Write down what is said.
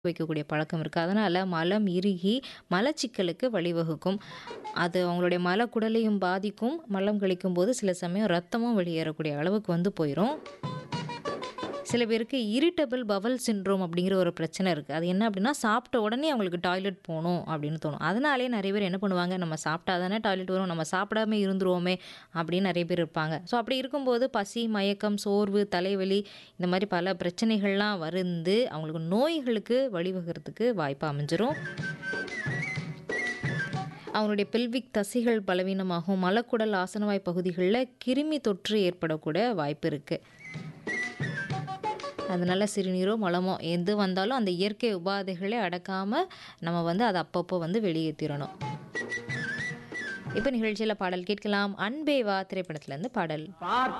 வைக்கக்கூடிய பழக்கம் இருக்குது அதனால் மலம் இறுகி மலச்சிக்கலுக்கு வழிவகுக்கும் அது அவங்களுடைய மலக்குடலையும் பாதிக்கும் மலம் கழிக்கும் போது சில சமயம் ரத்தமும் வெளியேறக்கூடிய அளவுக்கு வந்து போயிடும் சில பேருக்கு இரிட்டபிள் பவல் சின்ட்ரோம் அப்படிங்கிற ஒரு பிரச்சனை இருக்குது அது என்ன அப்படின்னா சாப்பிட்ட உடனே அவங்களுக்கு டாய்லெட் போகணும் அப்படின்னு தோணும் அதனாலே நிறைய பேர் என்ன பண்ணுவாங்க நம்ம சாப்பிட்டா தானே டாய்லெட் வரும் நம்ம சாப்பிடாம இருந்துருவோமே அப்படின்னு நிறைய பேர் இருப்பாங்க ஸோ அப்படி இருக்கும்போது பசி மயக்கம் சோர்வு தலைவலி இந்த மாதிரி பல பிரச்சனைகள்லாம் வந்து அவங்களுக்கு நோய்களுக்கு வழிவகுறதுக்கு வாய்ப்பு அமைஞ்சிரும் அவங்களுடைய பெல்விக் தசைகள் பலவீனமாகும் மலக்குடல் ஆசனவாய் பகுதிகளில் கிருமி தொற்று ஏற்படக்கூட வாய்ப்பு இருக்குது அதனால் சிறுநீரோ மலமோ எது வந்தாலும் அந்த இயற்கை உபாதைகளை அடக்காமல் நம்ம வந்து அதை அப்பப்போ வந்து வெளியேற்றிடணும் இப்போ நிகழ்ச்சியில் பாடல் கேட்கலாம் அன்பேவா திரைப்படத்துலேருந்து பாடல் பார்த்த